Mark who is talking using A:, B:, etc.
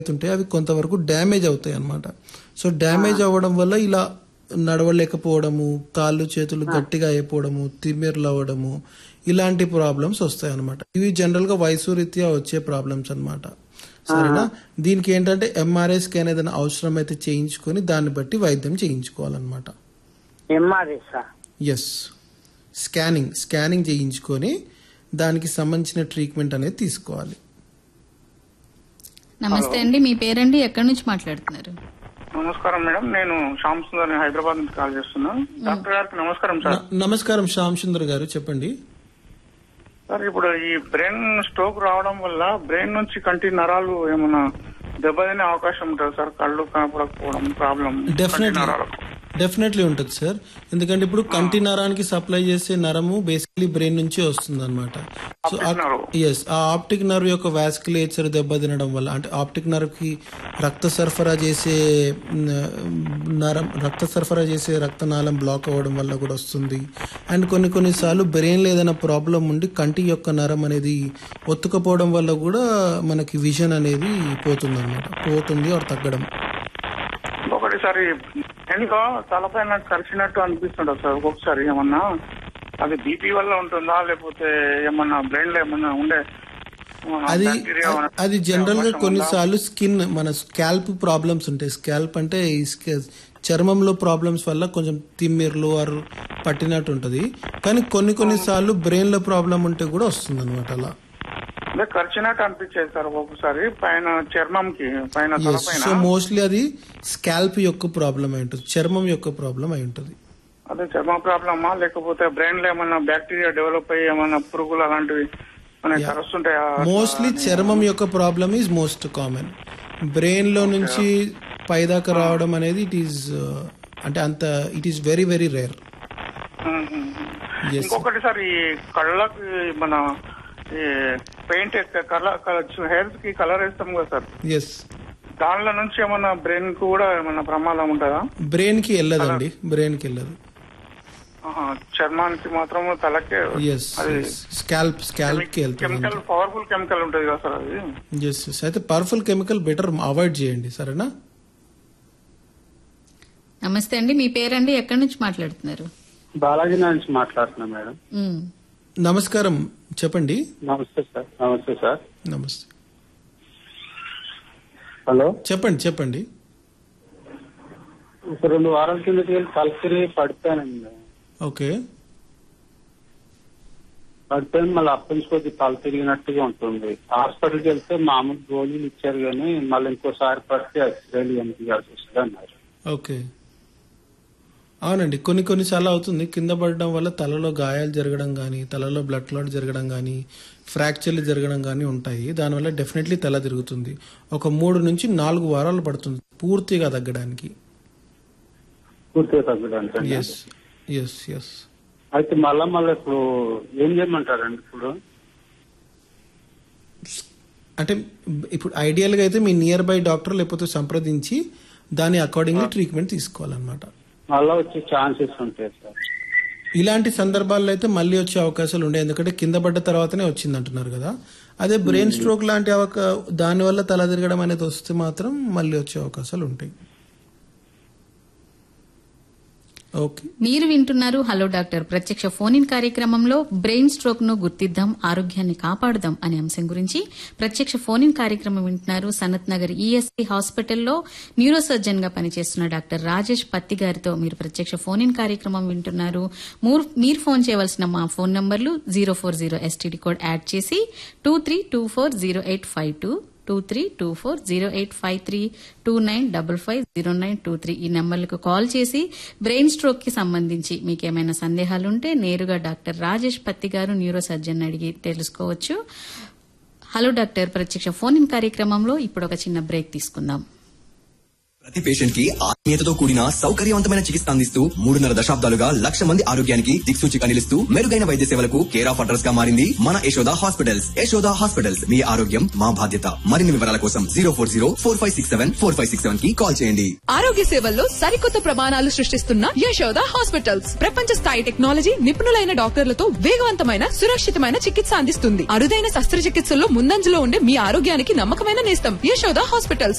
A: ఉంటాయి అవి కొంతవరకు డ్యామేజ్ అవుతాయి అన్నమాట సో డ్యామేజ్ అవ్వడం వల్ల ఇలా నడవలేకపోవడము కాళ్ళు చేతులు గట్టిగా అయిపోవడము తిమ్మిర్లు అవ్వడము ఇలాంటి ప్రాబ్లమ్స్ వస్తాయి అనమాట ఇవి జనరల్ గా వయసు రీత్యా వచ్చే ప్రాబ్లమ్స్ అన్నమాట సరేనా దీనికి ఏంటంటే ఎంఆర్ఐ స్కాన్ ఏదైనా అవసరం అయితే చేయించుకొని దాన్ని బట్టి వైద్యం చేయించుకోవాలన్నమాట
B: ఎంఆర్ఎస్
A: ఎస్ స్కానింగ్ స్కానింగ్ చేయించుకొని దానికి సంబంధించిన ట్రీట్మెంట్ అనేది తీసుకోవాలి
C: నమస్తే అండి మీ పేరండి ఎక్కడి నుంచి మాట్లాడుతున్నారు
D: నమస్కారం మేడం నేను శ్యామ్ సుందర్ హైదరాబాద్ నుంచి కాల్ చేస్తున్నా డాక్టర్ గారికి నమస్కారం సార్
A: న- నమస్కారం శ్యామ్ సుందర్ గారు చెప్పండి
D: సార్ ఇప్పుడు ఈ బ్రెయిన్ స్ట్రోక్ రావడం వల్ల బ్రెయిన్ నుంచి కంటి నరాలు ఏమైనా దెబ్బతినే అవకాశం ఉంటుంది సార్ కళ్ళు కనపడకపోవడం ప్రాబ్లం
A: డెఫినెట్లీ
D: నరాలకు
A: డెఫినెట్లీ ఉంటుంది సార్ ఎందుకంటే ఇప్పుడు కంటి నరానికి సప్లై చేసే నరము బేసిక్లీ బ్రెయిన్ నుంచి వస్తుంది అనమాట సో
D: Optic nerve.
A: ఎస్ ఆ ఆప్టిక్ నర్వ్ యొక్క వాస్కులేచర్ దెబ్బతినడం వల్ల అంటే ఆప్టిక్ నర్వ్ కి రక్త సరఫరా చేసే న- నరం రక్త సరఫరా చేసే రక్తనాళం బ్లాక్ అవ్వడం వల్ల కూడా వస్తుంది అండ్ కొన్ని కొన్నిసార్లు బ్రెయిన్ లో ఏదైనా ప్రాబ్లం ఉండి కంటి యొక్క నరం అనేది ఒత్తుకపోవడం వల్ల కూడా మనకి విజన్ అనేది పోతుంది అనమాట పోతుంది ఆర్ తగ్గడం
D: ఇంకొకటి సార్ ఎండ్లో తలపైన కరిచినట్టు అనిపిస్తుంటుంది సార్ ఒక్కొక్కసారి ఏమన్నా అది బీపీ వల్ల ఉంటుందా లేకపోతే ఏమన్నా బ్రెయిన్ లో ఏమన్నా ఉండే ఏమన్నా
A: అది
D: bacteria ఏమన్నా
A: అది జనరల్ గా
D: అవకాశం ఉందా?
A: కొన్నిసార్లు స్కిన్ మన స్కాల్ప్ ప్రాబ్లమ్స్ ఉంటాయి స్కాల్ప్ అంటే ఈ స్క- చర్మంలో ప్రాబ్లమ్స్ వల్ల కొంచెం తిమ్మిర్లు ఆర్ పట్టినట్టు ఉంటది కానీ కొన్ని కొన్నిసార్లు బ్రెయిన్ లో ప్రాబ్లం ఉంటే కూడా వస్తుంది అనమాట అలా
D: అంటే కరిచినట్టు అనిపించేది సార్ ఒక్కొక్కసారి పైన చర్మంకి పైన
A: ఎస్
D: తలపైన
A: సో మోస్ట్లీ అది స్కాల్ప్ యొక్క ప్రాబ్లం అయి ఉంటుంది చర్మం యొక్క ప్రాబ్లం అయి ఉంటుంది
D: అదే చర్మ ప్రాబ్లమా లేకపోతే బ్రెయిన్ లో ఏమన్నా బ్యాక్టీరియా డెవలప్ అయ్యి ఏమన్నా పురుగులు అలాంటివి మనకి కరుస్తుంటాయా
A: మోస్ట్లీ చర్మం యొక్క problem is most common brain లో నుంచి పైదాకా రావడం అనేది ఇట్ ఈస్ అంటే అంత it is very very rare
D: hmm.
A: Yes.
D: ఇంకొకటి సార్ ఈ కళ్ళకి మన ఈ పెయింట్ కలర్ హెయిర్స్ కి కలర్ వేస్తాం కదా సార్
A: ఎస్
D: దానిలో నుంచి ఏమన్నా బ్రెయిన్ కు కూడా ఏమన్నా ప్రమాదం ఉంటుందా
A: బ్రెయిన్ కి వెళ్ళదండి బ్రెయిన్ కి వెళ్ళదు
D: ఆహా, చర్మానికి మాత్రం తలకే
A: ఎస్
D: అది
A: స్కాల్ప్ స్కాల్ప్ కి వెళ్తుంది
D: కెమికల్ పవర్ఫుల్ కెమికల్ ఉంటుంది కదా సార్ అది
A: ఎస్ ఎస్ అయితే పవర్ఫుల్ కెమికల్ బెటర్ అవాయిడ్ చేయండి సరేనా
C: నమస్తే అండి మీ పేరండి ఎక్కడి నుంచి మాట్లాడుతున్నారు
E: బాలాజీ నుంచి మాట్లాడుతున్నా మేడం
C: ఉమ్.
A: నమస్కారం చెప్పండి
E: నమస్తే సార్ నమస్తే సార్
A: నమస్తే
E: హలో
A: చెప్పండి చెప్పండి
E: ఒక రెండు వారాల కిందకి వెళ్ళి తలసిరి పడిపోయానండి
A: ఓకే
E: పడిపోయి మళ్ళీ అప్పటి నుంచి కొద్దిగా తల తిరిగినట్టుగా ఉంటుంది హాస్పిటల్కి వెళ్తే మామూలు గోళీలు ఇచ్చారు కానీ మళ్ళీ ఇంకోసారి పడితే ఎక్స్రేలు కనిపించాల్సి వస్తుంది అన్నారు
A: ఓకే అవునండి కొన్ని కొన్నిసార్లు అవుతుంది కింద పడడం వల్ల తలలో గాయాలు జరగడం కానీ తలలో బ్లడ్ క్లాట్ జరగడం కానీ ఫ్రాక్చర్లు జరగడం కానీ ఉంటాయి దానివల్ల డెఫినెట్లీ తల తిరుగుతుంది ఒక మూడు నుంచి నాలుగు వారాలు పడుతుంది పూర్తిగా తగ్గడానికి
E: పూర్తిగా తగ్గడానికి
A: ఎస్ ఎస్ ఎస్
E: అయితే మళ్ళా మళ్ళీ ఇప్పుడు ఏం చేయమంటారండి ఇప్పుడు
A: అంటే ఇప్పుడు ఐడియల్గా అయితే మీ నియర్ బై డాక్టర్ లేకపోతే సంప్రదించి దాని అకార్డింగ్లీ ట్రీట్మెంట్ తీసుకోవాలన్నమాట
E: మళ్ళా వచ్చే ఛాన్సెస్ ఉంటాయి సార్
A: ఇలాంటి సందర్భాల్లో అయితే మళ్ళీ వచ్చే అవకాశాలు ఉండే ఎందుకంటే కింద పడ్డ తర్వాతనే వచ్చింది అంటున్నారు కదా అదే బ్రెయిన్ స్ట్రోక్ లాంటి అవకా దానివల్ల తల తిరగడం అనేది వస్తే మాత్రం మళ్ళీ వచ్చే అవకాశాలు ఉంటాయి ఓకే
C: మీరు వింటున్నారు హలో డాక్టర్ ప్రత్యక్ష ఫోన్ ఇన్ కార్యక్రమంలో బ్రెయిన్ స్ట్రోక్ ను గుర్తిద్దాం ఆరోగ్యాన్ని కాపాడుదాం అనే అంశం గురించి ప్రత్యక్ష ఫోన్ ఇన్ కార్యక్రమం వింటున్నారు సనత్ నగర్ ఈఎస్ఐ హాస్పిటల్లో న్యూరో సర్జన్ గా పనిచేస్తున్న డాక్టర్ రాజేష్ పత్తి గారితో మీరు ప్రత్యక్ష ఫోన్ ఇన్ కార్యక్రమం వింటున్నారు మూర్- మీరు ఫోన్ చేయవలసిన మా ఫోన్ నంబర్లు zero four zero S T D code add చేసి two three two four zero eight five two two three two four zero eight five three two nine double five zero nine two three ఈ నెంబర్లకు call చేసి brain stroke కి సంబంధించి మీకు ఏమైనా సందేహాలుంటే నేరుగా doctor Rajesh పత్తి గారు న్యూరో సర్జన్ అడిగి తెలుసుకోవచ్చు హలో డాక్టర్ ప్రత్యక్ష ఫోన్ ఇన్ కార్యక్రమంలో ఇప్పుడు ఒక చిన్న బ్రేక్ తీసుకుందాం
F: ప్రతి పేషెంట్ కి ఆత్మీయతతో కూడిన సౌకర్యవంతమైన చికిత్స అందిస్తూ మూడున్నర దశాబ్దాలుగా లక్ష మంది ఆరోగ్యానికి దిక్సూచిగా నిలుస్తూ మెరుగైన వైద్య సేవలకు కేర్ ఆఫ్ అడ్రస్ గా మారింది మన యశోద హాస్పిటల్స్ యశోద హాస్పిటల్స్ మీ ఆరోగ్యం మా బాధ్యత మరిన్ని వివరాల కోసం zero four zero four five six seven four five six seven కి కాల్ చేయండి
G: ఆరోగ్య సేవల్లో సరికొత్త ప్రమాణాలు సృష్టిస్తున్న యశోద హాస్పిటల్స్ ప్రపంచ స్థాయి టెక్నాలజీ నిపుణులైన డాక్టర్లతో వేగవంతమైన సురక్షితమైన చికిత్స అందిస్తుంది అరుదైన శస్త్రచికిత్సల్లో ముందంజలో ఉండే మీ ఆరోగ్యానికి నమ్మకమైన నేస్తం యశోద హాస్పిటల్స్